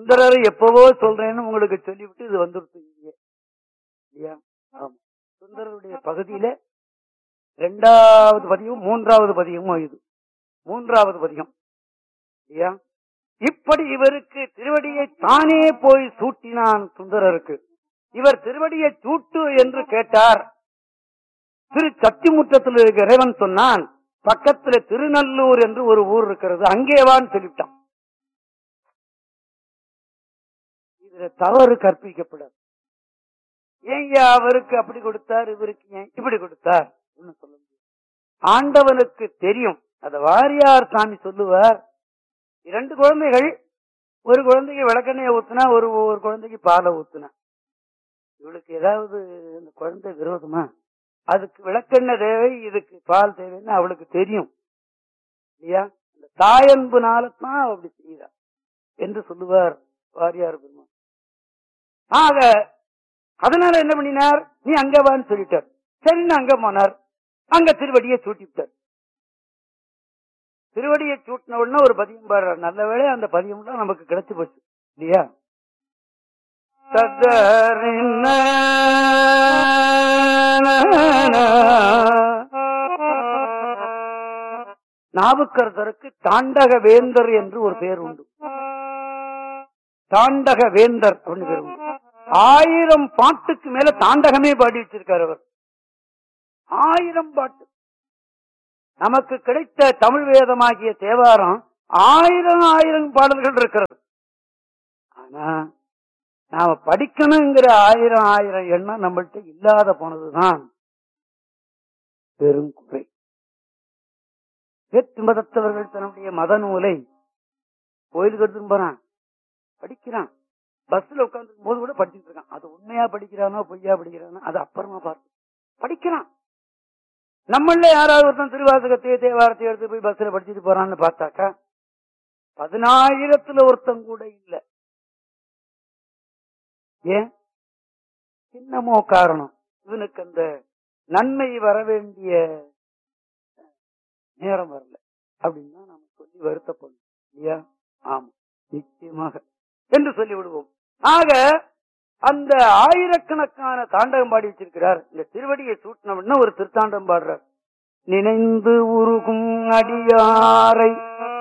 சுந்தரரை எப்பவோ சொல்றேன்னு உங்களுக்கு சொல்லிவிட்டு இது வந்துருச்சு இங்கே இல்லையா ஆமா சுந்தரருடைய பகுதியில இரண்டாவது பதியும் மூன்றாவது பதியமும் இது மூன்றாவது பதியம் இல்லையா இப்படி இவருக்கு திருவடியை தானே போய் சூட்டினான் சுந்தரருக்கு இவர் திருவடியை சூட்டு என்று கேட்டார் திரு சத்திமுற்றத்தில் இருக்கிற இறைவன் சொன்னான் பக்கத்துல திருநல்லூர் என்று ஒரு ஊர் இருக்கிறது அங்கேவான்னு சொல்லிவிட்டான் இதுல தவறு கற்பிக்கப்படாது ஏங்க அவருக்கு அப்படி கொடுத்தார் இவருக்கு ஏன் இப்படி கொடுத்தார் ஒண்ணும் சொல்ல முடியாது ஆண்டவனுக்கு தெரியும் அத வாரியார் சாமி சொல்லுவார் இரண்டு குழந்தைகள் ஒரு குழந்தைக்கு விளக்கெண்ணெய ஊத்துனா ஒரு ஒரு குழந்தைக்கு பாலை ஊத்துனா இவளுக்கு ஏதாவது அந்த குழந்தை விரோதமா அதுக்கு விளக்கெண்ணெய் தேவை இதுக்கு பால் தேவைன்னு அவளுக்கு தெரியும் இல்லையா அந்த தாயன்புனாலத்தான் அவ அப்படி செய்யறா என்று சொல்லுவார் வாரியார் பெருமான் ஆக அதனால என்ன பண்ணினார் நீ அங்க வான்னு சொல்லிட்டார் சரின்னு அங்க போனார் அங்க திருவடியை சூட்டிவிட்டார் திருவடியை சூட்டின உடனே ஒரு பதியம் பாடுறார் நல்ல வேளை அந்த பதியம்லாம் நமக்கு கிடைச்சு போச்சு இல்லையா தத்தரின்ன நாவுக்கரசருக்கு தாண்டக வேந்தர் என்று ஒரு பேர் உண்டு தாண்டக வேந்தர் அப்படின்னு பேர் உண்டு ஆயிரம் பாட்டுக்கு மேல தாண்டகமே பாடி வச்சிருக்கார் அவர் ஆயிரம் பாட்டு நமக்கு கிடைத்த தமிழ் வேதமாகிய தேவாரம் ஆயிரம் ஆயிரம் பாடல்கள் இருக்கிறது ஆனா நாம படிக்கணுங்கிற ஆயிரம் ஆயிரம் எண்ணம் நம்மள்ட்ட இல்லாத போனதுதான் பெரும் குறை வேற்று மதத்தவர்கள் தன்னுடைய மத நூலை கோயிலுக்கு எடுத்துட்டு போறான் படிக்கிறான் பஸ்ல உட்கார்ந்து போது கூட படிச்சுட்டு இருக்கான் அது உண்மையா படிக்கிறானோ பொய்யா படிக்கிறானோ அது அப்புறமா பார்த்து படிக்கிறான் நம்மள யாராவது ஒருத்தன் திருவாசகத்தையோ தேவாரத்தையோ எடுத்து போய் பஸ்ல படிச்சுட்டு போறான்னு பார்த்தாக்கா பதினாயிரத்துல ஒருத்தன் கூட இல்ல ஏன் சின்னமோ காரணம் இவனுக்கு அந்த நன்மை வர வேண்டிய நேரம் வரல அப்படின்னா நாம சொல்லி வருத்தப்படும் இல்லையா ஆமா நிச்சயமாக என்று சொல்லி விடுவோம் ஆக அந்த ஆயிரக்கணக்கான தாண்டகம் பாடி வச்சிருக்கிறார் இந்த திருவடியை சூட்டினவன்னா ஒரு திருத்தாண்டம் பாடுறார் நினைந்து உருகும் அடியாரை